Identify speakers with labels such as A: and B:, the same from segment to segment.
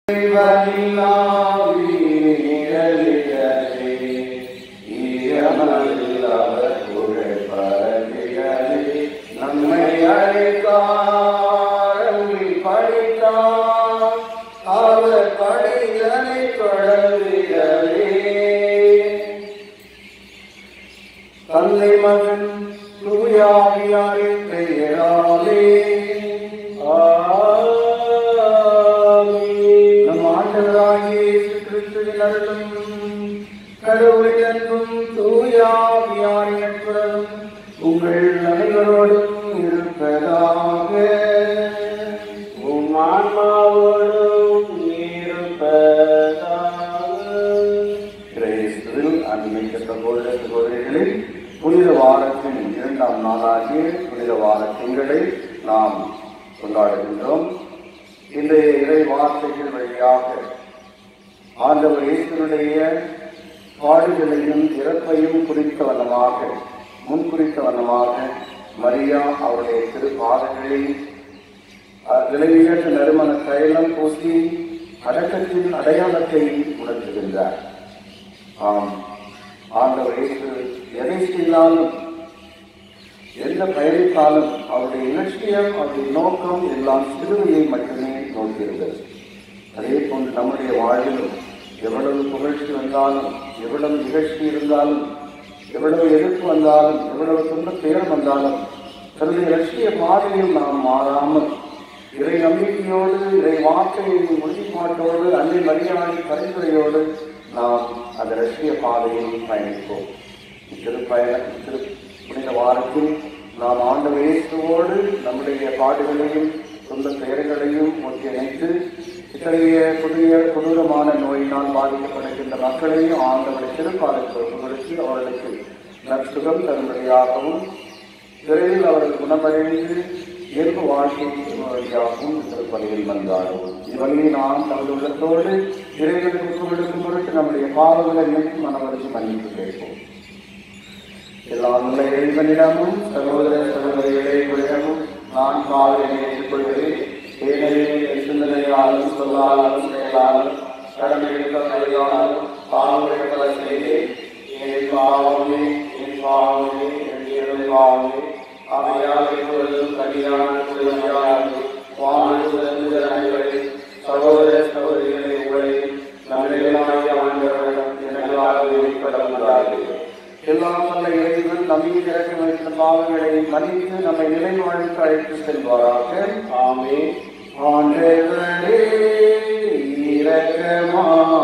A: நம்மை அழைத்தாரங்கி படித்தார் அவர் படிதனை தொடர்கிறதே தந்தை மகன் தூயாவியாரின் பெயராலே நம் ஆண்டவராகிய இயேசு கிறிஸ்துவின் அருளும் கடவுளின் அன்பும் தூயாவியாரின் நட்புறவும் உங்கள் அனைவரோடும் இருப்பதாக உம் ஆன்மாவோடும் இருப்பதாக கிறிஸ்துவில் அன்பிக்க சகோதர சகோதரிகளே புனித வாரத்தின் இரண்டாம் நாளாகிய புனித வார திங்களை நாம் கொண்டாடுகின்றோம் இன்றைய இறை வார்த்தைகள் வழியாக ஆண்டவர் இயேசுனுடைய பாடுகளையும் இறப்பையும் குறித்த வண்ணமாக முன்குறித்த வண்ணமாக மரியா அவருடைய திருப்பாதங்களில் விலையுயர்ந்த நறுமண தைலம் பூசி அடக்கத்தின் அடையாளத்தை உணர்த்துகின்றார் ஆம் ஆண்டவர் இயேசு எதை செய்தாலும் எந்த பயணித்தாலும் அவருடைய இலட்சியம் அவருடைய நோக்கம் எல்லாம் சிலுவையை மட்டுமே நோக்கியிருந்தது அதே போன்று நம்முடைய வாழ்விலும் எவ்வளவு புகழ்ச்சி வந்தாலும் எவ்வளவு நிகழ்ச்சி இருந்தாலும் எவ்வளவு எதிர்ப்பு வந்தாலும் எவ்வளவு துன்ப துயரம் வந்தாலும் தன்னுடைய லட்சிய பாதையில் நாம் மாறாமல் இறை நம்பிக்கையோடு இறை வார்த்தையின் உறுதிப்பாட்டோடு அன்னை மரியாதை பரிந்துரையோடு நாம் அந்த லட்சிய பாதையில் பயணிப்போம் இத்திருப்பயண இத்திரு புனித வாரத்தில் நாம் ஆண்டவர் இயேசுவோடு நம்முடைய பாடுகளையும் சொந்த பெயர்களையும் ஒன்றிணைத்து இத்தகைய புதிய கொடூரமான நோயினால் பாதிக்கப்படுகின்ற மக்களையும் ஆண்டவரை திருப்பாதப்படுத்தி அவர்களுக்கு நற்சுகம் தரும்படியாகவும் விரைவில் அவர்கள் குணமடைந்து இயல்பு வாழ்க்கை வழியாகவும் திருப்பதியில் வந்தார்கள் இவ்வகையில் நாம் தமது உள்ளத்தோடு இறைவனுக்கு விடுக்கும் பொருட்டு நம்முடைய பாவங்களை நினைத்து மனவருக்கு மன்னிப்பு கேட்போம் எல்லா நல்ல இறைவனிடமும் சகோதர சகோதரிகளை உங்களிடமும் நான் பாவனை ஏற்றுக்கொள்கிறேன் ஏனெனில் என் சிந்தனையாலும் சொல்லாலும் செயலாலும் கடமையிட்ட நடையாலும் பாவங்களை பல செய்தேன் என் பாவமே என் பாவமே என் பாவமே அவையால் எப்பொழுதும் கடியான குழந்தையாக வாழ்ந்து அனைவரை சகோதர சகோதரிகளை உங்களை நம்மளாகிய ஆண்டவரிடம் எனக்காக வெளிப்பட முடியாது எல்லாம் வல்ல இறைவன் நம்மீது இறக்க வைத்த பாவங்களை மன்னித்து நம்மை நிலை வாழ்க்கை அழைத்து செல்வாராக ஆமே ஆண்டவரே இரக்கமாயிரம்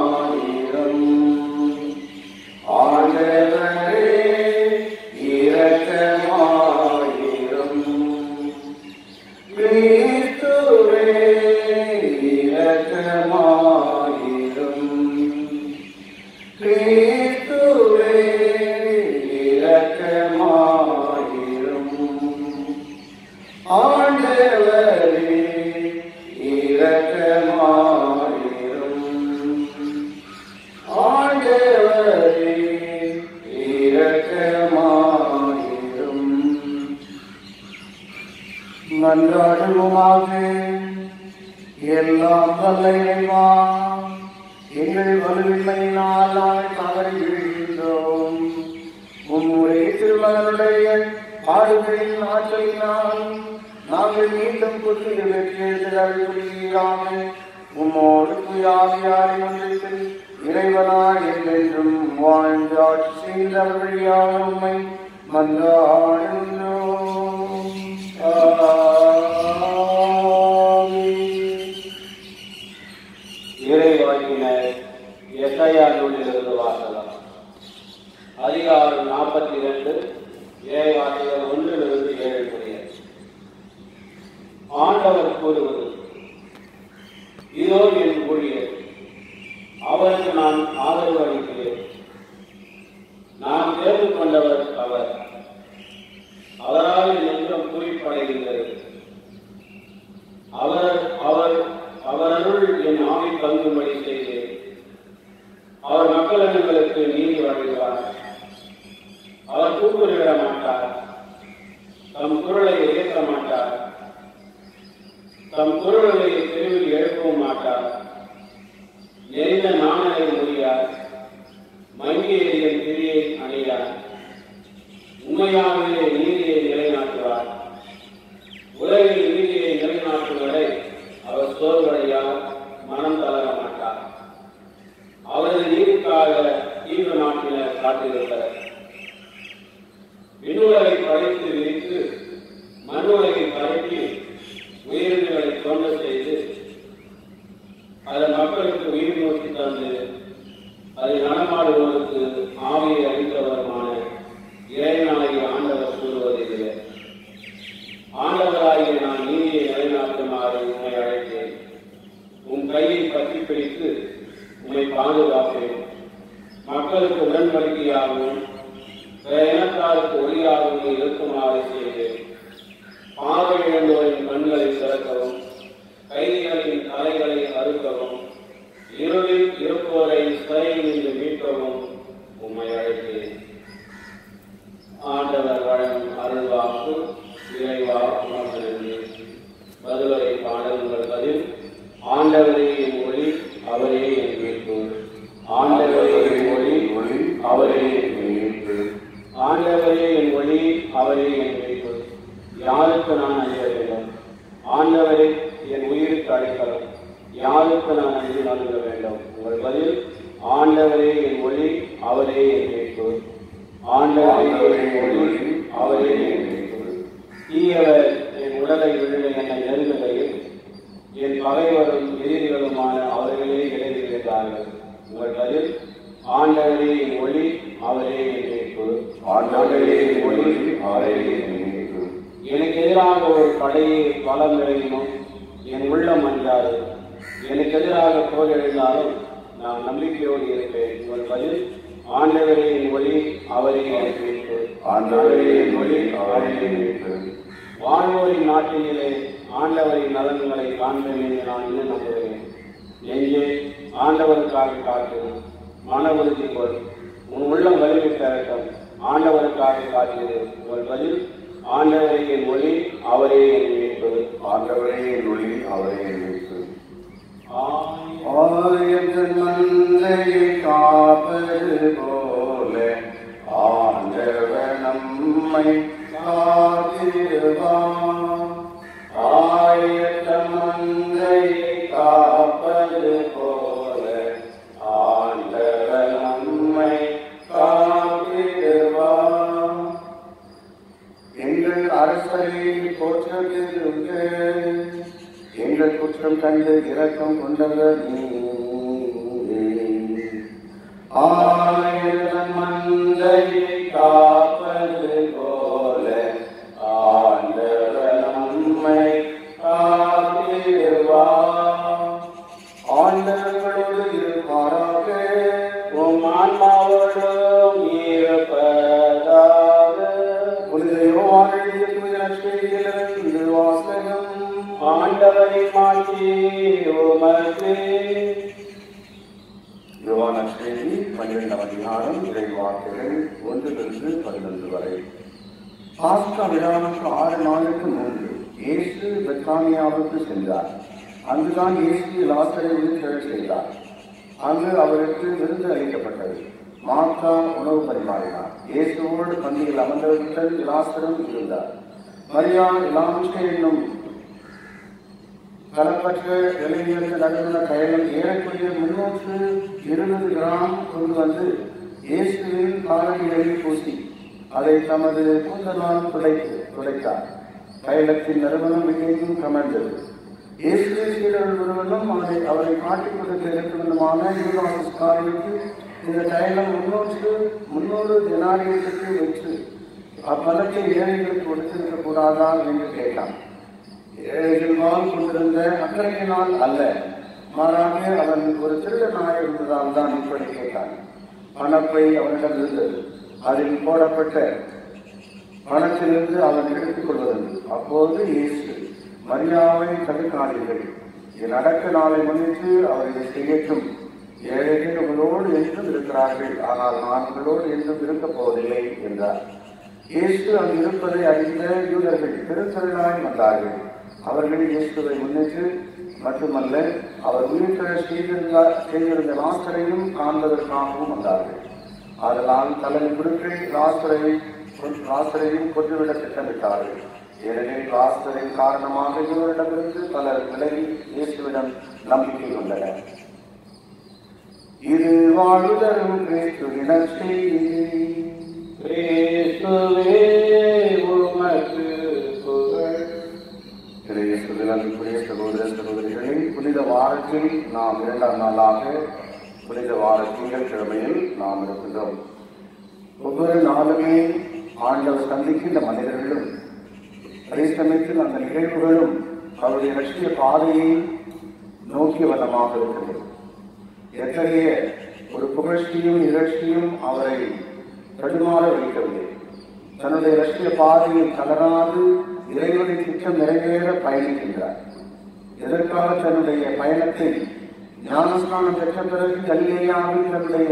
A: ஆண்டவரே இரக்கமாயிரம் கிறிஸ்துவே இரக்கமாயிரம் கிறிஸ்துவே இரக்கமாயிரும் ஆண்டவரே இரக்கமாயிரும் ஆண்டவரே இரக்கமாயிரும் மன்றாடுவோமாக எல்லாம் வல்ல இறைவா எங்கள் வலுவின்மையினால் நாங்கள் தவறி விழுகின்றோம் உம்முடைய திருமகனுடைய ஆடுகளின் ஆற்றலினால் நாங்கள் மீண்டும் புதிய வெற்றியாக உம்மோடு துயாவியாரை ஒன்றிற்கு இறைவனாய் என்றென்றும் வாழ்ந்து ஆட்சி செய்தவழியாக உம்மை மன்றாடுகின்றோம் ஆமென்.
B: இறைவாக்கினர் எஸ்ஐயா நூலிலிருந்து வாசகம் அதிகாரம் நாற்பத்தி இரண்டு இறைவாக்கினர் ஒன்றிலிருந்து ஏழு முடிய ஆண்டவர் கூறுவது இதோ என் ஊழியர் அவருக்கு நான் ஆதரவு அளிக்கிறேன் நான் தேர்ந்து கொண்டவர் அவர் அவரால் என் நெஞ்சம் குறிப்படைகின்றது அவர் அவர் அவரருள் என் ஆவி தங்கும்படி செய்தேன் அவர் மக்களினங்களுக்கு நீதி வழங்குவார் அவர் கூக்குரலிட மாட்டார் தம் குரலை உயர்த்த மாட்டார் தம் குரலை தெருவில் எழுப்பவும் மாட்டார் எரிந்த நாணலை முடியார் மங்கிய எரியும் திரியை அணியார் உண்மையாகவே நீதியை நிலைநாட்டுவார் உலகில் நீதியை நிலைநாட்டும் வரை அவர் சோர்வடையார் மனம் தளர மாட்டார் அவரது நீதிக்காக தீவிர நாட்டினர் காத்திருப்பர் விண்ணுலகை படைத்து விரித்து மண்ணுலகை பரப்பி உயிரினங்களை தோன்ற செய்து அதன் மக்களுக்கு உயிர் நோக்கி தந்து அதை நடமாடுவோருக்கு ஆவியை அளித்தவருமான இறைவனாகிய ஆண்டவர் கூறுவதில்லை ஆண்டவராகிய நான் நீதியை நிலைநாட்டுமாறு உண்மை அழைத்தேன் உன் கையை பற்றி பிடித்து உம்மை பாதுகாப்பேன் மக்களுக்கு உடன்படிக்கையாகவும் பிற இனத்தாருக்கு ஒளியாகவும் இருக்குமாறு செய்தேன் பார்வை இழந்தோரின் கண்களை திறக்கவும் கைதிகளின் தலைகளை அறுக்கவும் இருளில் இருப்போரை சிறையில் நின்று மீட்கவும் உம்மை அழைத்தேன் ஆண்டவர் வழங்கும் அருள்வாக்கு இறைவா உணர்ந்தது பதிலுரை பாடல்கள் பதில் ஆண்டவரே என் ஒளி அவரே என் மீட்பு ஆண்டவரே என் ஒளி
A: ஒளி
B: அவரே என்
A: மீட்பு.
B: ஆண்டவரே என் ஒளி அவரே என் மீட்பு யாருக்கு நான் அழிய வேண்டும் ஆண்டவரே என் உயிருக்கு அழைக்கலாம் யாருக்கு நான் அழிந்து நல்க வேண்டும் உங்கள் பதில் ஆண்டவரே என் ஒளி அவரே என் மீட்பு ஆண்டவரே என் ஒளி அவரே என் மீட்பு தீயவர் என் உடலை விழுந்த என்னை நெருங்குகையில் என் பகைவரும் எதிரிகளுமான அவர்களே விளைவிக்கிறார்கள் உங்கள் பதில் ஆண்டவரே என் ஒளி அவரே என் மீட்பு
A: ஆண்டவரே என் ஒளி அவரே என் மீட்பு.
B: எனக்கு எதிராக ஒரு படையை பலம் இறங்கினோம் என் உள்ளம் அஞ்சாது எனக்கு எதிராக போர் எழுந்தாலும் நான் நம்பிக்கையோடு இருப்பேன் உங்கள் பதில் ஆண்டவரே என் ஒளி அவரே என் மீட்பு
A: ஆண்டவரே என் ஒளி அவரே என் மீட்பு.
B: வாழ்வோரின் நாட்டினிலே ஆண்டவரின் நலன்களை காண்பேன் என்று நான் இன்னும் நம்புகிறேன் நெஞ்சே ஆண்டவருக்காக காத்து மன உறுதி கொள் உன் உள்ளம் வலிமை பெறட்டும் ஆண்டவருக்காக காத்திரு உங்கள் பதில் ஆண்டவரே என் ஒளி அவரே என் மீட்பு
A: ஆண்டவரே என் ஒளி அவரே என் மீட்பு.
B: ஆமென்.
A: ஆலயத்தின் மந்தையை காப்பது போல ஆண்டவர் நம்மை காத்திடுவார். ஆலயத்தின் மந்தையை காப்பது போல ஆண்டவர் நம்மை காத்திடுவார். எங்கள் அரசரை போற்றுகிறது எங்கள் குற்றம் கண்டு இரக்கம் கொண்டவர் ஆயிரம் மந்தையை காப்பது போல ஆண்டவர் நம்மை காத்திடுவார் ஆண்டவர்களோடு இருப்பாராக
B: உம் ஆன்மாவோடும் இருப்பதாக
A: புனித யோவான் எழுதிய தூய நற்செய்தியிலிருந்து வாசகம்
B: ஆண்டவரின் மாட்சி உமக்கு
A: யோவான் நற்செய்தி பன்னிரெண்டாம் அதிகாரம் இறை வார்த்தைகள் ஒன்றிலிருந்து பதினொன்று வரை பாஸ்கா விழாவுக்கு ஆறு நாளுக்கு முன்பு இயேசு பெத்தானியாவுக்கு சென்றார் அங்குதான் இயேசு லாசரை உயிர்த்தெழச் செய்தார் அங்கு அவருக்கு விருந்து அளிக்கப்பட்டது மார்த்தா உணவு பரிமாறினார் இயேசுவோடு பந்தியில் அமர்ந்தவர்கள் லாசரும் இருந்தார் மரியா லாம்ஸ்கே என்னும் கலப்பற்ற விலையுயர்ந்த நடுவுள்ள தைலம் ஏறக்குறைய முன்னூற்று இருபது கிராம் கொண்டு வந்து இயேசுவின் காலடிகளில் பூசி அதை தமது கூந்தலால் துடைத்து துடைத்தார் தைலத்தின் நறுமணம் மிகவும் கமர்ந்தது இயேசுவின் சீடர்கள் ஒருவனும் அவரை அவரை காட்டிக் கொடுக்க இருக்கணுமான யூதாஸ்காரிக்கு இந்த தைலம் முன்னூற்று முன்னூறு தினாரியத்துக்கு விற்று அப்பணத்தை ஏழைகளுக்கு கொடுத்திருக்க கூடாதா என்று கேட்டான் ஏழைகள் வாழ் கொண்டிருந்த அக்கறையினால் அல்ல மாறாக அவன் ஒரு திருடனாக இருந்ததால் தான் இப்படி கேட்டான் பணப்பை அவனிடம் இருந்தது அதில் போடப்பட்ட பணத்திலிருந்து அவன் எடுத்துக் கொள்வதுண்டு அப்போது இயேசு மரியாவை தடுக்காதீர்கள் என் அடக்க நாளை முன்னிட்டு அவர் இதை செய்யட்டும் ஏழைகள் உங்களோடு என்றும் இருக்கிறார்கள் ஆனால் நான் உங்களோடு என்றும் இருக்கப் போவதில்லை என்றார் இயேசு அங்கு இருப்பதை அறிந்த யூதர்கள் பெருந்திரளாய் வந்தார்கள் அவர்கள் இயேசுவை முன்னிட்டு மட்டுமல்ல அவர் உயிர்த்தெழ செய்திருந்த செய்திருந்த லாசரையும் காண்பதற்காகவும் வந்தார்கள் அதனால் தலைமை குருக்கள் லாசரை லாசரையும் கொன்றுவிட திட்டமிட்டார்கள் ஏனெனில் லாசரின் காரணமாக இவரிடமிருந்து பலர் விலகி இயேசுவிடம் நம்பிக்கை கொண்டனர் இது வாழ்தரும் கிறிஸ்துவின செய்தி
B: கிறிஸ்துவே உமக்கு புகழ்
A: இறையேசுவில் அன்புக்குரிய சகோதர சகோதரிகளே புனித வாரத்தில் நாம் இரண்டாம் நாளாக புனித வார திங்கட்கிழமையில் நாம் இருக்கின்றோம் ஒவ்வொரு நாளுமே ஆண்டவர் சந்திக்கின்ற மனிதர்களும் அதே சமயத்தில் அந்த நிகழ்வுகளும் அவருடைய லட்சிய பாதையை நோக்கிய வண்ணமாக இருக்கிறது எத்தகைய ஒரு புகழ்ச்சியும் நிகழ்ச்சியும் அவரை தடுமாற வைக்கவில்லை தன்னுடைய லட்சிய பாதையை தளராது இறைவனின் திட்டம் நிறைவேற பயணிக்கின்றார் எதற்காக தன்னுடைய பயணத்தை ஞானஸ்நானம் பெற்ற பிறகு கலிலேயாவில் தன்னுடைய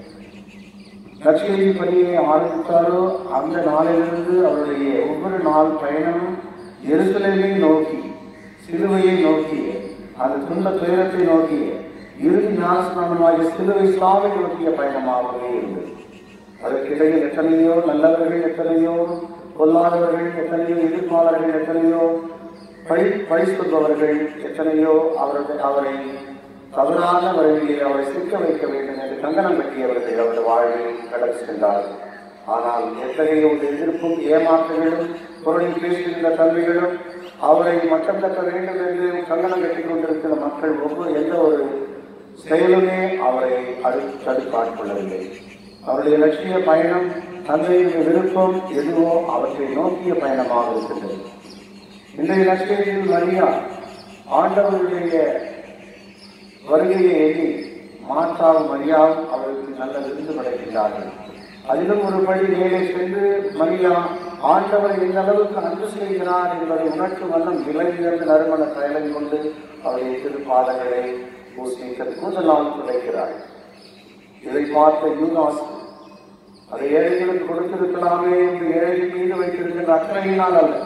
A: லட்சிய பணியை ஆரம்பித்தாரோ அந்த நாளிலிருந்து அவருடைய ஒவ்வொரு நாள் பயணமும் எருசலேமை நோக்கி சிலுவையை நோக்கி அந்த துன்ப துயரத்தை நோக்கி இறுதி ஞானஸ்நானமாகிய சிலுவை சாவை நோக்கிய பயணமாகவே இருந்தது அதற்கிடையில் எத்தனையோ நல்லவர்கள் எத்தனையோ பொல்லாதவர்கள் எத்தனையோ எதிர்ப்பாளர்கள் எத்தனையோ பழி பழி சொல்பவர்கள் எத்தனையோ அவர்கள் அவரை தவறான வழியிலே அவரை சிக்க வைக்க வேண்டும் என்று கங்கணம் கட்டியவர்கள் அவருடைய வாழ்வில் கடந்து சென்றார்கள் ஆனால் எத்தகைய ஒரு எதிர்ப்பும் ஏமாற்றங்களும் பொருளில் பேசுகின்ற கல்விகளும் அவரை மட்டம் தட்ட வேண்டும் என்று கங்கணம் கட்டிக் கொண்டிருக்கிற மக்கள் ஒவ்வொரு எந்த ஒரு செயலுமே அவரை அடுத்து தடுப்பாட்கொள்ளவில்லை அவருடைய லட்சிய பயணம் தந்தையின் விருப்பம் எதுவோ அவற்றை நோக்கிய பயணமாக இருக்கின்றது இன்றைய லட்சியத்தில் மரியா ஆண்டவருடைய வருகையை எண்ணி மாற்றாவும் மரியாவும் அவருக்கு நல்ல விருந்து படைக்கின்றார்கள் அதிலும் ஒரு படி மேலே சென்று மரியா ஆண்டவரை எந்த அளவுக்கு அன்பு செய்கிறார் என்பதை உணர்த்தும் வண்ணம் விலகிலிருந்து நறுமண தைலம் கொண்டு அவருடைய திருப்பாதங்களை பூசி கூதலால் துடைக்கிறார் இதை பார்த்த யூதாஸ் அதை ஏழைகளுக்கு கொடுத்திருக்கலாமே என்று ஏழை மீது வைத்திருக்கின்ற அக்கறையினால் அல்ல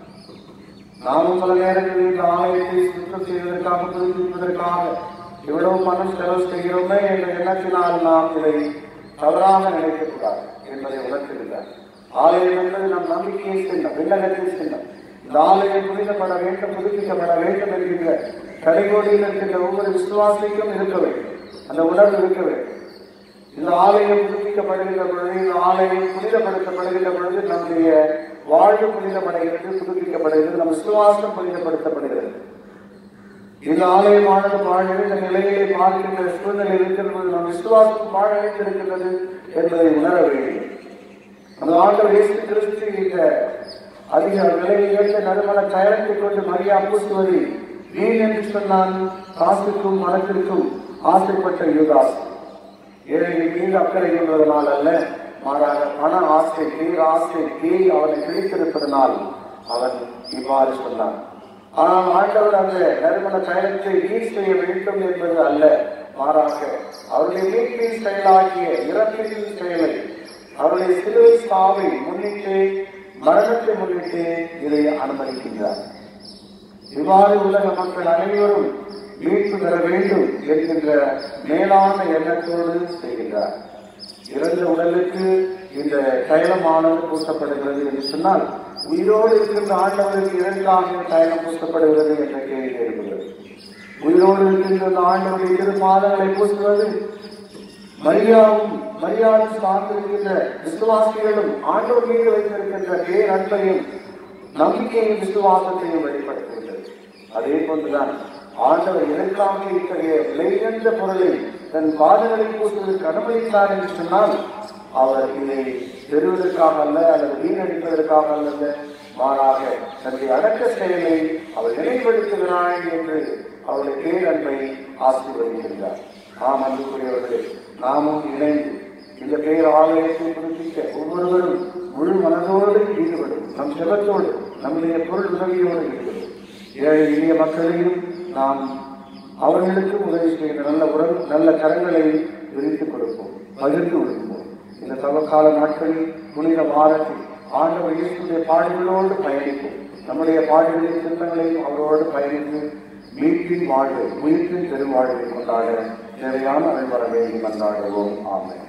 A: நாமும் பல நேரங்களில் இந்த ஆலயத்தை சுத்தம் செய்வதற்காக புதுப்பிப்பதற்காக இவ்வளவு பணம் செலவு செய்கிறோமே என்ற எண்ணத்தினால் நாம் இதை தவறாக நினைக்கக்கூடாது என்பதை உணர்த்துகிறார் ஆலயம் என்பது நம் நம்பிக்கையை சின்னம் விண்ணகத்தின் சின்னம் இந்த ஆலயம் புனிதப்பட வேண்டும் புதுப்பிக்கப்பட வேண்டும் என்கின்ற கடைகோடியில் இருக்கின்ற ஒவ்வொரு விசுவாசிக்கும் இருக்க வேண்டும் அந்த உணர்வு இருக்க வேண்டும் இந்த ஆலயம் புதுப்பிக்கப்படுகின்ற பொழுது இந்த ஆலயம் புனிதப்படுத்தப்படுகின்ற பொழுது நம்முடைய வாழ்வு புனிதமடைகிறது புதுப்பிக்கப்படுகிறது நம் விசுவாசம் புனிதப்படுத்தப்படுகிறது இந்த ஆலயமானது வாழ்கிற நிலையை பார்க்கின்ற சூழ்நிலை இருக்கிறது நம் விசுவாசம் வாழ வைத்திருக்கின்றது என்பதை உணர வேண்டும் அந்த ஆண்டவர் இயேசு கிறிஸ்து இந்த அதிக விலையை ஏற்ற நறுமண தயாரித்துக் கொண்டு மரியா பூசுவது வீண் என்று சொன்னான் காசுக்கும் மனத்திற்கும் ஆசைப்பட்ட யுகாஸ் ஏழைகள் மீது அக்கறை கொண்டதனால் அல்ல மாறாக பண ஆசை பேர் ஆசை பேய் அவனை பிடித்திருப்பதனால் அவன் இவ்வாறு சொன்னான் ஆனால் ஆண்டவர் அந்த நறுமண பயணத்தை வீண் செய்ய வேண்டும் என்பது அல்ல மாறாக அவருடைய மீட்பின் செயலாகிய இறப்பின் செயலை அவருடைய சிலுவை சாவை முன்னிட்டு மரணத்தை முன்னிட்டு இதை அனுமதிக்கின்றார் இவ்வாறு உலக மக்கள் அனைவரும் மீட்பு பெற வேண்டும் என்கின்ற மேலான எண்ணத்தோடு செய்கின்றார் இறந்த உடலுக்கு இந்த தைலமானது பூசப்படுகிறது என்று சொன்னால் உயிரோடு இருக்கின்ற ஆண்டவருக்கு இரண்டாக தைலம் பூசப்படுகிறது என்ற கேள்வி எழுகிறது உயிரோடு இருக்கின்ற அந்த ஆண்டவருடைய இரு மாதங்களை பூசுவது மரியாவும் மரியாதை சார்ந்திருக்கின்ற விசுவாசிகளும் ஆண்டவர் மீது வைத்திருக்கின்ற பேர் அன்பையும் நம்பிக்கையும் விசுவாசத்தையும் வெளிப்படுத்துகின்றது அதே போன்றுதான் ஆண்டவர் எதற்காக இத்தகைய விலையுயர்ந்த பொருளை தன் பாதங்களில் பூசுவதற்கு அனுமதித்தார் என்று சொன்னால் அவர் இதை பெறுவதற்காக அல்ல அல்லது வீணடிப்பதற்காக அல்ல மாறாக தன்னுடைய அடக்க செயலை அவர் நினைவுபடுத்துகிறாள் என்று அவருடைய பேரன்பை ஆசீர்வதிக்கின்றார் ஆம் அன்புக்குரியவர்களே நாமும் இணைந்து இந்த பேர் ஆலயத்தை புதுப்பிக்க ஒவ்வொருவரும் முழு மனதோடு ஈடுபடும் நம் செபத்தோடு நம்முடைய பொருள் உதவியோடு ஈடுபடும் ஏழை எளிய மக்களையும் நாம் அவர்களுக்கு உதவி செய்கிற நல்ல உறவு நல்ல கரங்களை விரித்துக் கொடுப்போம் பகிர்ந்து கொடுப்போம் இந்த தவக்கால நாட்களில் புனித வாரத்தில் ஆண்டவர் இயேசுடைய பாடுகளோடு பயணிப்போம் நம்முடைய பாடுகளின் சிந்தங்களையும் அவரோடு பயணித்து மீட்பின் வாழ்வை உயிர்ப்பின் பெருவாழ்வை கொண்டாட தேவையான அருள் வர வேண்டும் கொண்டாடுவோம் ஆமென்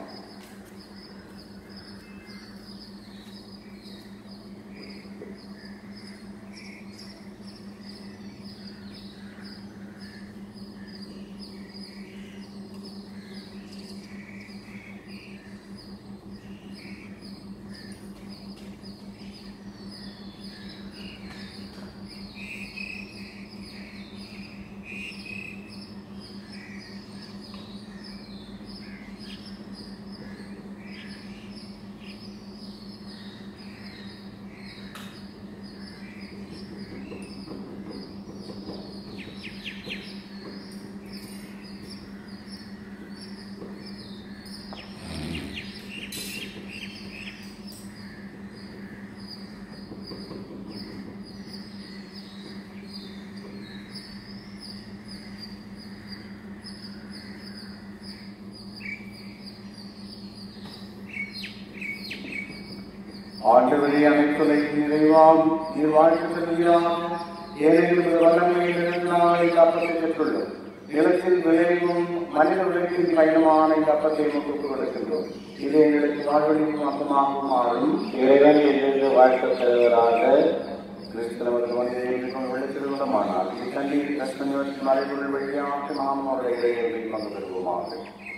A: ஆண்டவரே அனைத்துலை நிறைவாம் நீர் வாழ்த்து தருகிறார் ஏனெனில் வல்லமையிலிருந்து நாளை காப்பத்தை பெற்றுள்ளோம் நிலத்தில் விளைவும் மனித விளைவின் பயணமான இந்த அப்பத்தை நமக்கு கொடுக்கின்றோம் இது எங்களுக்கு வாழ்வழிக்கும் அப்பமாக மாறும்
B: இறைவன் என்று வாழ்த்து தருவதாக
A: கிறிஸ்தவர்கள் மனிதர்களுக்கும் விளைத்திருந்தமானால் இத்தண்ணீர் கஷ்டங்கள் மறைபொருள் வழியாக நாம் அவருடைய இறைவனை பங்கு பெறுவோமாக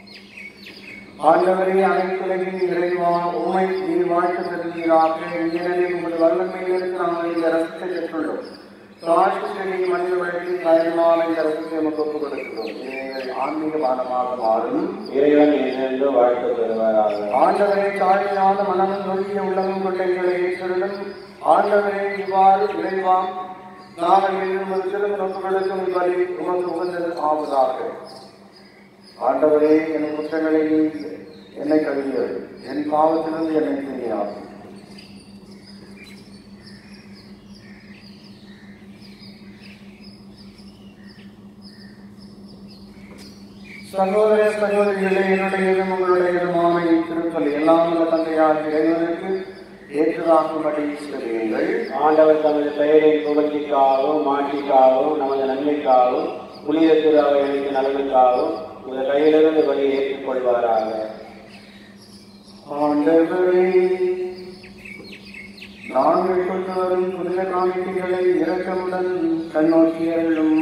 A: ஆண்டவரே அனைத்துலகின் இறைவா உண்மை நீர் வாழ்த்து தருகிறாக ஏனெனில் உங்கள் வல்லமையிலிருந்து நாங்கள் இந்த ரசத்தை பெற்றுள்ளோம் சாட்சி செடி மனித வழக்கில் பயணமான இந்த ரசத்தை நமக்கு ஒப்புக் கொடுக்கிறோம் இது எங்கள் ஆன்மீக பானமாக மாறும்
B: இறைவன் என்று வாழ்த்து தருவதாக
A: ஆண்டவரே தாழ்மையான மனமும் நொறுங்கிய உள்ளமும் கொண்ட எங்களை ஏற்றருடன் ஆண்டவரே இவ்வாறு இறைவா நாங்கள் எழுதும் சிறு நோக்குகளுக்கும் வழி உமக்கு உகந்தது ஆவதாக ஆண்டவரே என் குற்றங்களை நீக்கி என்னை கழுவியது என் பாவத்திலிருந்து என்னை தூங்கினாகும் சகோதர சகோதரிகளே என்னுடையதும் உங்களுடையதுமான திருத்தல் எல்லாம் உள்ள தந்தையார் இறைவனுக்கு ஏற்றதாகும்படி செய்யுங்கள்
B: ஆண்டவர் தமது பெயரின் புகழ்ச்சிக்காகவும் மாட்சிக்காகவும் நமது நன்மைக்காகவும் புனித திருவைகளுக்கு நலனுக்காகவும் உங்கள் கையிலிருந்து வழி ஏற்றுக்கொள்வாராக
A: ஆண்டவரே நாங்கள் கொண்டு வரும் புனித காணிக்கைகளை இரக்கமுடன் கண்ணோக்கியர்களும்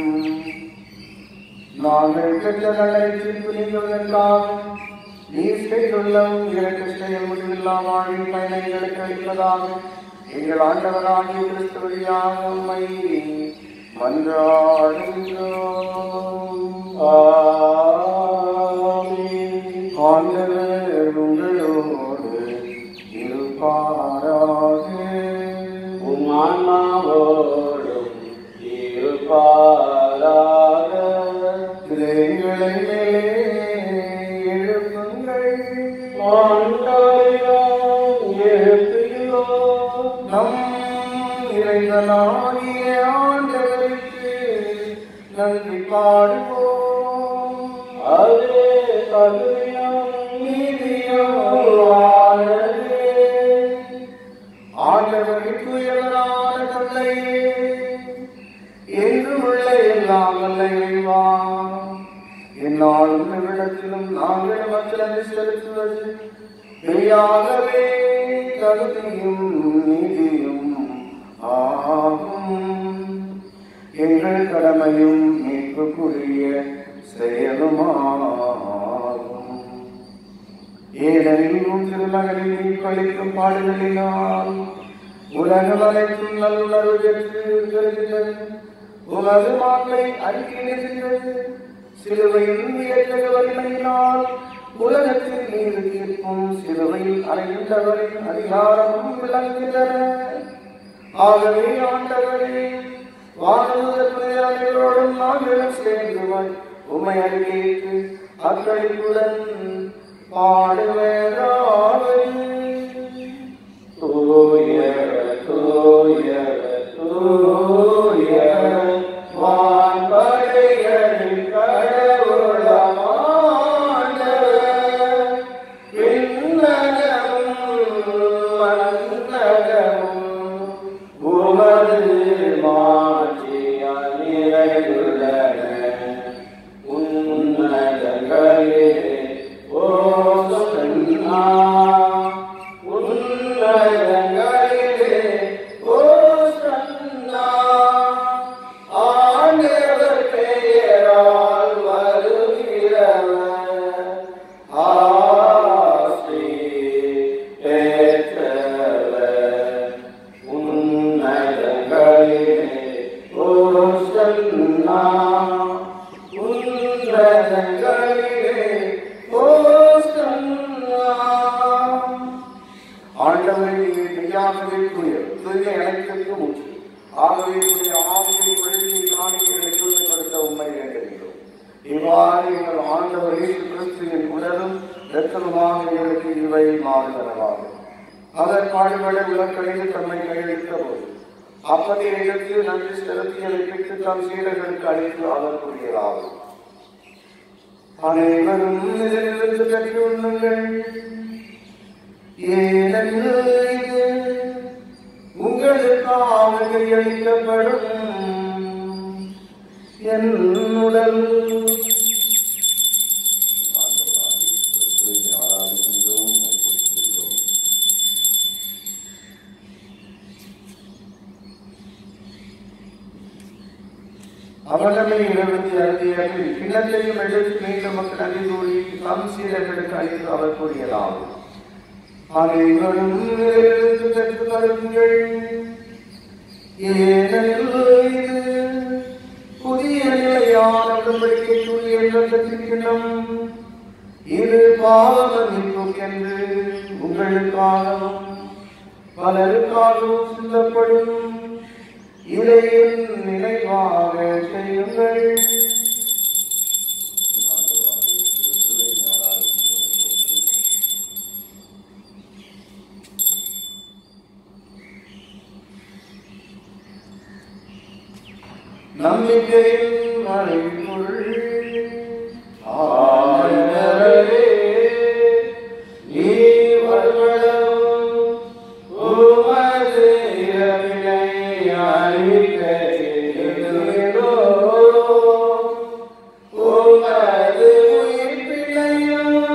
A: நாங்கள் பெற்றகளை புரிந்துவதற்காக நீர் செய்துள்ளம் இறக்க செயல் முடிவில்லா வாழ்வின் பயணங்களுக்கு அளிப்பதாக எங்கள் ஆண்டவராகிய கிறிஸ்து வழியாக உம்மை மன்றாடுகிறோம்
B: ஆமென்.
A: ஆண்டவர் உங்களோடு இருப்பாராக
B: உம் ஆன்மாவோடும் இருப்பாராக
A: திரைகளை மேலே எழுப்புங்கள்
B: ஆண்டவரிடம் எழுப்புகிறோம்.
A: நம் இறைவனாகிய ஆண்டவருக்கு நன்றி பாடுவோம்
B: அதே தகுதியும்
A: நீதியானதே. ஆண்டவருக்கு உயர்வான தந்தையே என்று உள்ள எல்லாம் வல்ல இறைவா என்னாலும் இவ்விடத்திலும் நாங்கள் மக்கள் செலுத்துவது மெய்யாகவே தகுதியும் நீதியும் ஆகும் எங்கள் கடமையும் மீட்புக்குரிய செயலுமாகும் ஏனெனில் உன் திருமகனின் மீட்பளிக்கும் பாடுகளினால் உலகம் அனைத்தும் நல்லுணர்வு பெற்று வருகிறது உமது மாட்டை அறிக்கையிடுகிறது சிலுவையின் உயர்ந்த வலிமையினால் உலகத்தின் மீது தீர்ப்பும் சிலுவையில் அறைகின்றவரின் அதிகாரமும் விளங்குகின்றன ஆகவே ஆண்டவரே வானவர்களோடும் நாங்களும் சேர்ந்து வ- உம்மை அறிக்கையிட்டு அக்களிப்புடன் பாடுவதாவது
B: தூயவர், தூயவர், தூயவர்,
A: வான்படைகளின் கடவுளம் ஆண்டவர், விண்ணகமும் மண்ணகமும்
B: உமது மாட்சியால் நிறைந்துள்ளன.
A: பலியிலே ஓஸ்தன்னா. ஆண்டவரை நீர் மெய்யாகவே தூய தூய்மை அனைத்திற்கும் முற்று ஆகவே உடைய ஆவியை ஒழுங்கி காணிக்கைகளை தூய்மைப்படுத்த உண்மை வேண்டுகிறோம் இவ்வாறு எங்கள் ஆண்டவர் இயேசு கிறிஸ்துவின் உடலும் இரத்தமுமாக எங்களுக்கு இவை மாறுதலவாகும் அவர் பாடுபட உலக்கழிந்து தம்மை கையளித்த போது அப்பதை எடுத்து நன்றி செலுத்தியதை பெற்று தம் சீடர்களுக்கு அளித்து அவர் கூறியதாகும் அனைவரும் இதிலிருந்து பெற்று உண்ணுங்கள் ஏனென்று இது உங்களுக்காக கையளிக்கப்படும் என் உடல் அவனமே இருபத்தி அறுபத்தி கிண்ணத்தையும் எடுத்து மீண்டும் மக்கள் நன்றி கூறி தம் சீடர்களுக்கு அளித்து அவர் கூறியதாகும் அனைவரும் இதிலிருந்து பெற்றுக் கொள்ளுங்கள் ஏனெனில் இது புதிய நிலையான உடன்படிக்கைக்குரிய இரத்தத்தின் கிண்ணம் இது பாவமன்னிப்பும் என்று உங்களுக்காகவும் பலருக்காகவும் சிந்தப்படும் இதையின் நினைவாக செய்யுங்கள் நம்பிக்கையின் மறைபொருள் ஆண்டவரே, நீர் வருவதும் உமது இரவினை அறிவிக்கிறீரோ. உமது உயிர்ப்பினையும்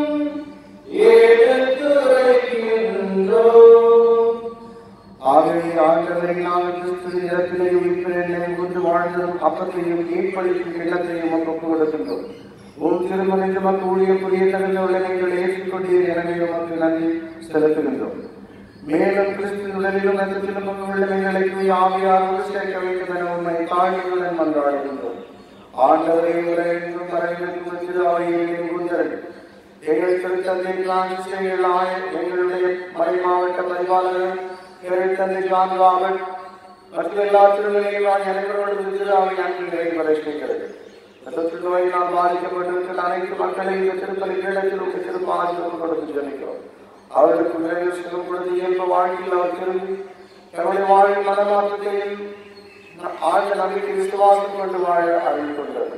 A: எடுத்துரைக்கின்றோம். ஆகவே ஆண்டவரை நாங்கள் கிறிஸ்து இறப்பினை உயிர்ப்பினை கொண்டு வாழ்ந்ததும் அப்பத்தையும் ஏற்படுத்தும் கிண்ணத்தையும் உமக்கு ஒப்புக் கொடுக்கின்றோம் உன் திருமணம் நமக்கு ஊழியம் புரிய தகுந்த உள்ளங்களை ஏற்றுக்கொண்டீர் எனவே உமக்கு நன்றி செலுத்துகின்றோம் மேலும் கிறிஸ்து உடலிலும் ரத்தத்திலும் உள்ள உள்ளமைகளை தூய் ஆவியாரோடு சேர்க்க வேண்டும் என உண்மை தாழ்மையுடன் மன்றாடுகின்றோம் ஆண்டவரை உலகெங்கும் பரவிருக்கும் திரு அவையை கூந்தல் எங்கள் திருத்தந்தை பிரான்சிஸ் எங்கள் ஆய- எங்களுடைய மறை மாவட்ட பரிபாலகர் திருத்தந்தை ஜான் ராபர்ட் மற்றும் எல்லா திருநிலைகளான அனைவரோடு திரு அவை அன்பில் நிறைவரை செய்கிறது தொற்று நோயினால் பாதிக்கப்பட்டிருக்கிற அனைத்து மக்களையும் இந்த திருப்பதி கிழக்கில் உள்ள திருப்பாதிப்பு கொடுத்து ஜனிக்கிறோம் அவர்களுக்கு விரைவில் சுகம் கொடுத்து இயல்பு வாழ்க்கையில் அவர் திரும்பி தன்னுடைய வாழ்வில் மனமாற்றத்தையும் ஆழ்ந்த நம்பிக்கை விசுவாசம் கொண்டு வாழ அருள் கொண்டது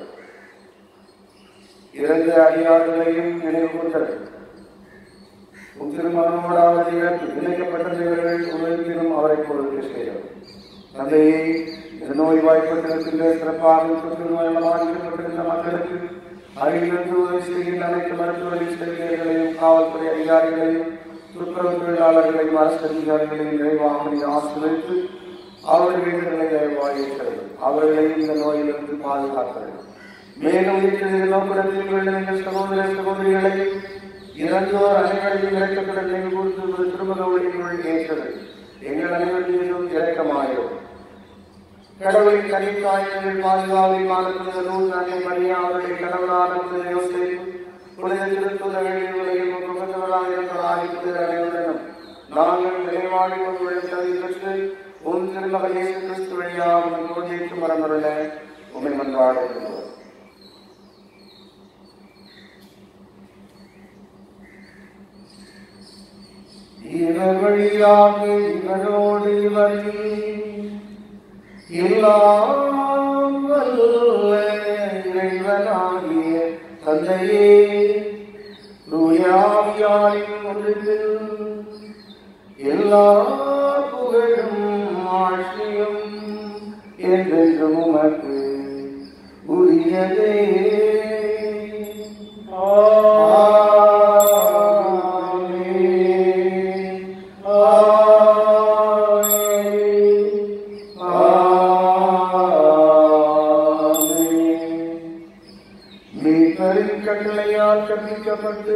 A: இறந்த அடியார்களையும் நினைவு கொண்டது உன் திருமணமோடாவது இழப்பு இணைக்கப்பட்ட நிகழ்வுகள் உலகிலும் அவரை பொருள் செய்கிறது தந்தையே இந்த நோய் வாய்ப்பட்டிருக்கின்ற சிறப்பாக தொற்று நோயால் பாதிக்கப்பட்டிருந்த மக்களுக்கு அருகிலிருந்து உதவி செய்கின்ற அனைத்து மருத்துவ செவிலியர்களையும் காவல்துறை அதிகாரிகளையும் துப்புரவு தொழிலாளர்களையும் அரசு அதிகாரிகளையும் விரைவாக நீ ஆசிரியத்து அவருடைய வீடுகளை தயவாக ஏற்கிறது அவர்களையும் இந்த நோயிலிருந்து பாதுகாக்கிறது மேலும் இருக்கிற நோக்குடத்தில் உள்ள எங்கள் சகோதர சகோதரிகளையும் இறந்தோர் அனைவரையும் இறக்கத்துடன் நினைவு கூர்ந்து ஒரு திருமண ஒளியினுள் ஏற்றது எங்கள் அனைவர் மீதும் இறக்கமாயிரும் கடவுளின் கனித்தாய்கள் பாதுகாவலை மாதத்தின் நூல் அன்னை மரியா அவருடைய கணவரான புனித யோசேப்பு புனித திருத்துதவின் உலகில் முகத்தவராக இருந்தவராகி புனித அனைவருடனும் நாங்கள் நிலைவாழி கொண்டு தகுதி பெற்று உன் திருமகன் இயேசு கிறிஸ்து வழியாக உன் குழந்தைக்கு மரமருள உண்மை மன்றாடுகிறோம் இவர் வழியாக இவரோடு இவரில் எல்லாம் வல்ல இறைவனாகிய தந்தையே தூயாவியாரின் ஒன்றில் எல்லா புகழும் ஆட்சியும் என்றென்றும் உமக்கு உரியதே ஆமென். மீட்பரின் கட்டளையால் கற்பிக்கப்பட்டு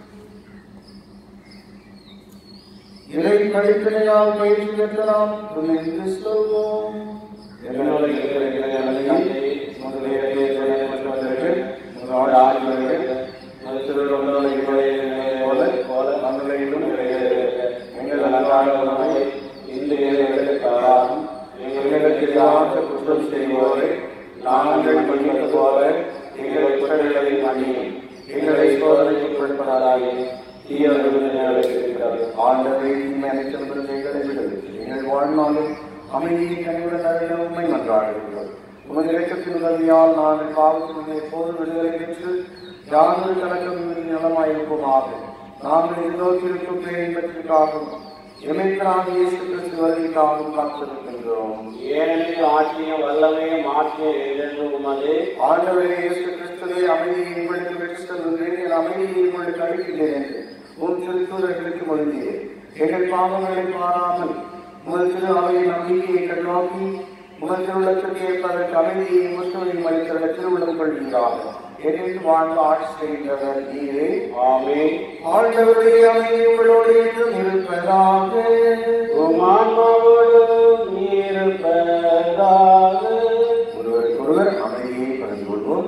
A: இறை படிப்பினையால் பயிற்சி பெற்றலாம் துணிந்து சொல்வோம்
B: என்னோடு இருக்கிற இறைவனை முதலிலே மற்றவர்கள் அவர் ஆட்சி வருகிறது மனுஷர்கள் உங்களை போல போல மண்ணிலும் எங்கள் அன்றாட உணவை இன்று எங்களுக்கு தாரும் எங்களுக்கு எதிராக குற்றம் செய்வோரை நாங்கள் மன்னிப்பது போல எங்களை குற்றங்களை மன்னியும் எங்களை சோதனைக்கு உட்படுத்தாதே தீயவர்களுக்கு
A: ஆண்டவரை தீமை அனைத்திலிருந்து எங்களை விடுவித்து எங்கள் வாழ்நாளில் அமைதியை கனிவுடன் அருள உண்மை மன்றாடுகிறோம் உமது இலக்கத்தின் உதவியால் நாங்கள் பாவத்தினுடைய எப்போது விடுதலை பெற்று யாரும் கலக்கம் நலமாயிருப்போமாக நாங்கள் எதிர்நோக்கியிருக்கும் பேரின்பத்திற்காகவும் எமைத்தராக இயேசு கிறிஸ்து வருகைக்காகவும் காத்திருக்கின்றோம்
B: ஏனெனில் ஆட்சியும் வல்லமையும் மாற்றிய என்று உமது
A: ஆண்டவரே இயேசு கிறிஸ்துவை அமைதியை உங்களுக்கு பெற்று செல்கின்றேன் என் அமைதியை உங்களுக்கு அளிக்கின்றேன் என்று உன் திருத்தூதர்களுக்கு மொழிந்தீர் எங்கள் பாவங்களை பாராமல் உமது திரு அவையின் நம்பிக்கையை கண்ணோக்கி உமது திருவுள்ளத்திற்கு ஏற்பதற்கு அமைதியை முற்றுமையும் அளிக்கிற திருவுள்ளம் கொள்கிறார்கள் என்று வாழ்ந்து ஆட்சி செய்கின்றவர் நீரே
B: ஆமே
A: ஆண்டவருடைய அமைதி உங்களோடு என்றும் இருப்பதாக
B: உமான்மாவோடு நீருப்பதாக
A: ஒருவருக்கொருவர் அமைதியை பகிர்ந்து கொள்வோம்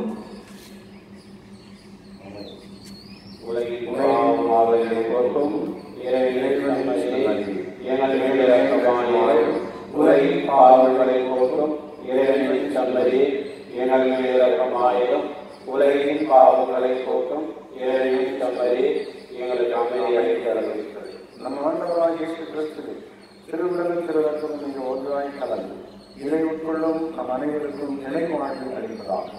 B: உலகின் பாவங்களை போக்கும் இறைவனை நம்மை எங்கள் மேல் இறக்கமாயிரும் உலகின் பாவங்களை போக்கும் இறைவனை சம்மதி எங்கள் மேல் இறக்கமாயிரும் உலகின் பாவங்களை போக்கும் இறைவனை சம்மதி எங்களுக்கு அமைதி அளிக்கிறது
A: நம்ம ஆண்டவராக இயேசு கிறிஸ்து திருவிழல் திருவக்கம் என்ற ஒன்றாய் கலந்து இதை உட்கொள்ளும் நம் அனைவருக்கும் நிலை வாழ்வு அளிப்பதாகும்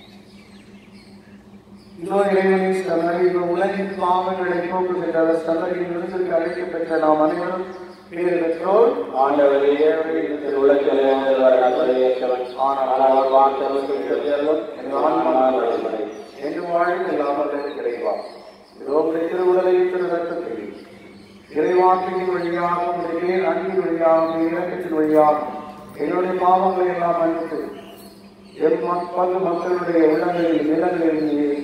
A: இதோ இறைவனின் சமரி இந்த உலகின் பாவங்களை போக்குகின்ற சமரியின் விருதுக்கு அழைக்கப்பட்ட நாம் அனைவரும் பேர் பெற்றோர்
B: ஆண்டவரே இந்த உலகில் நல்வரையற்றவன் ஆனால் அவர் வார்த்தவர்கள் தேர்தலும் எங்கள் ஆன்மனால் வழிமுறை
A: என்று வாழ்வில் இல்லாமல் கிடைவா இதோ உடைய திருவுடலையும் திருரத்தத்தையும் இறைவாக்கின் வழியாகவும் உடைய பேர் அன்பின் வழியாகவும் இலக்கத்தின் வழியாகவும் என்னுடைய பாவங்களை எல்லாம் மன்னித்து எம் பங்கு மக்களுடைய உள்ளங்களில் நிலங்களில் நீர்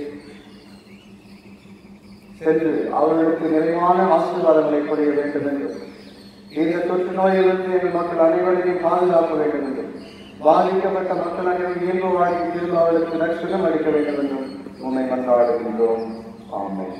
A: சென்று அவர்களுக்கு நிறைவான ஆசீர்வாதங்களை பொழிய வேண்டும் என்றும் இந்த தொற்று நோயிலிருந்து எங்கள் மக்கள் அனைவரையும் பாதுகாக்க வேண்டும் என்றும் பாதிக்கப்பட்ட மக்கள் அனைவரும் இயல்பு வாழ்க்கை திரும்ப அவர்களுக்கு நற்சுகம் அளிக்க வேண்டும் என்றும் உண்மை மன்றாடுகின்றோம் ஆமென்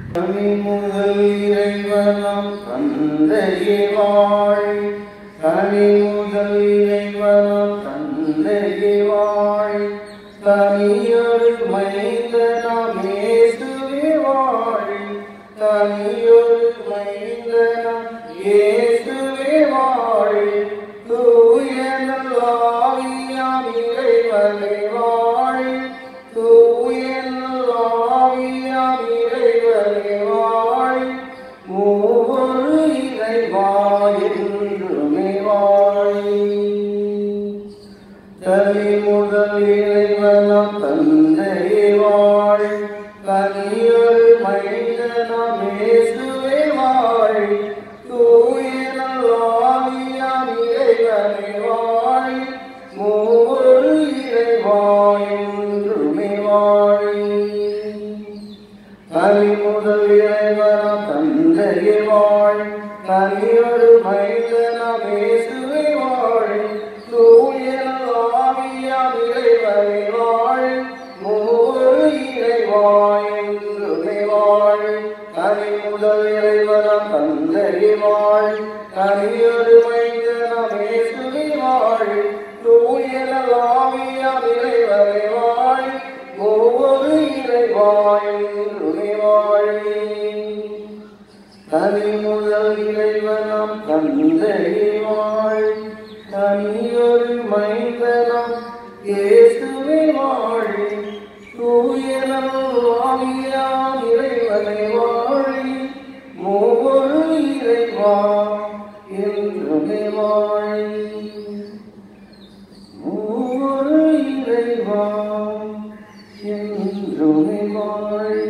A: தனி முதல் இறைவனம் தந்தையே வாழ் தனி முதல் இறைவனம் தந்தையே வாழ் தனியொரு மைந்தனம் இயேசுவே வாழ் தனியொரு மைந்தனம் இயேசுவே வாழ் தூய நல்லாவியாம் இறைவனே வாழ் தூய நல்லாவியாம் இறைவனே வாழ் மூவொரு இறைவா என்றுமே வாழ் தனி முதல் இறைவனம் தந்தையே வாழ் தனியொரு மைந்தனம் இயேசுவே வாழ் தூய நல்லாவியாம் இறைவனே வாழ் மூவொரு இறைவா என்றுமே வாழ் தனி முதல் இறைவனம் தந்தையே வாழ் தனியொரு மைந்தனம் இயேசுவே வாழ் தூய ஆவியாம் இறைவனை வாழ் மூவொரு இறைவா என்றுமே வாழ் தனி முதல் இறைவனம் தந்தையே வாழ் தனியொரு மைந்தனம் இயேசுவே வாழ் தூய ஆவியாம் இறைவனை வாழ் ஒவ்வொரு இறைவா என்றுமே வாழ் தனி முதல் இறைவனம் தந்தையே வாழ் தனியொரு மைந்தனம் இயேசுவே வாழ் தூயனம் ஆவியாம் இறைவனை வாழ் மூவொரு இறைவா என்றுமே வாழ் மூவொரு இறைவா என்றுமே வாழ்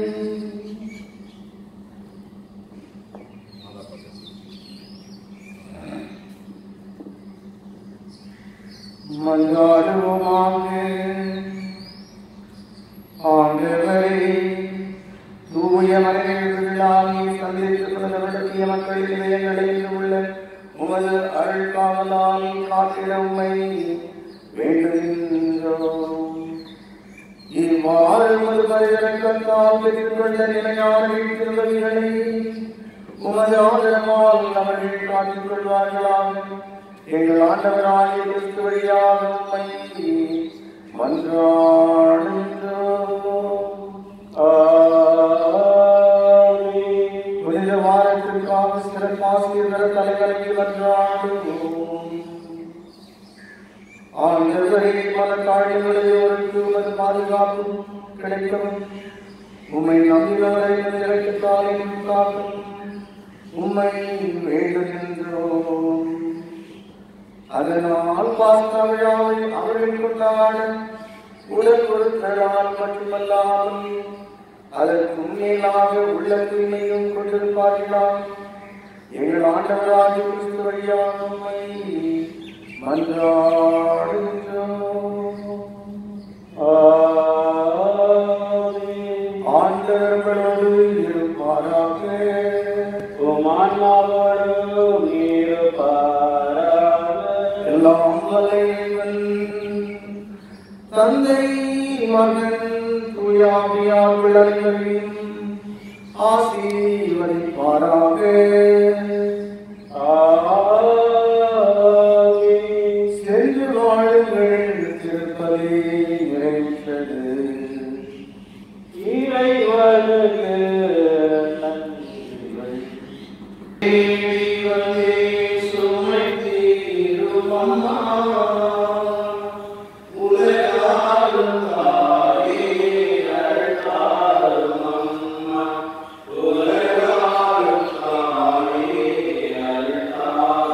A: மன்றாடுவோமாக ஆண்டவரே தூய மறைவிழாவை சந்தித்து நடத்திய மக்களின் இதயங்களில் உள்ள உமது அருள் காவலால் காத்திட உம்மை வேண்டுகின்றோம் இவ்வாறு உமது பரிதரக்கத்தால் பெற்றுக்கொண்ட நிலையான திருவதிகளை உமது ஆதரவால் அவர்கள் காத்துக் கொள்வார்களாக எங்கள் ஆண்டவராகிய கிறிஸ்து வழியாக உம்மை மன்றாடுகிறோம் புனித வாரத்திற்காக சிறப்பாசிரியர் தலைவரை மன்றாடுவோம் ஆண்டவரே பல தாழ்வுகளையோருக்கு உமது பாதுகாப்பு கிடைக்கவும் உம்மை நம்பினவரை இறக்கத்தாலே காக்கும் உம்மை வேண்டுகின்றோம் அதனால் பாஸ்கா விழாவை அவர்கள் கொண்டாட உடல் ஒருத்தரால் மட்டுமல்லாமல் அதற்கு மேலாக உள்ள தூய்மையும் கொண்டிருப்பார்களாம் எங்கள் ஆண்டவராகிய கிறிஸ்து வழியாக உம்மை மன்றாடுகின்றோம் ஆண்டவர்களோடு இருப்பாராக
B: உமான்மாவோடும் இருப்பாராக.
A: எல்லாம் வல்லைவன் தந்தை மகன் தூயாவியார் விளங்களையும் ஆசீர்வதிப்பாராக
B: ஆமென்.
A: சென்று வாழுங்கள் திருப்பதி நிறைவுற்றது
B: இறைவனுக்கு நன்றிகள். தேடி வந்தே சுமை தீரும் அம்மா. உலகாலும் தாயே அருளாலும் அம்மா. உலகாலும் தாயே அருளாலும்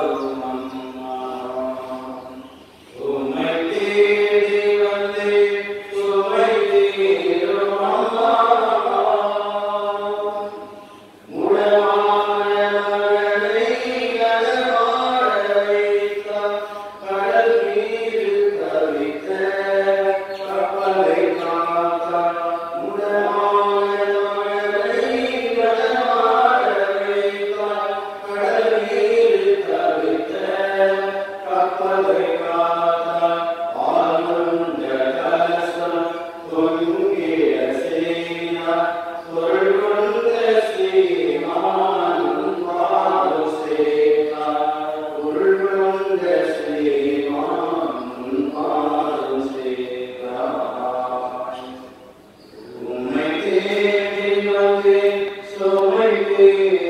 B: ஆண்டவரே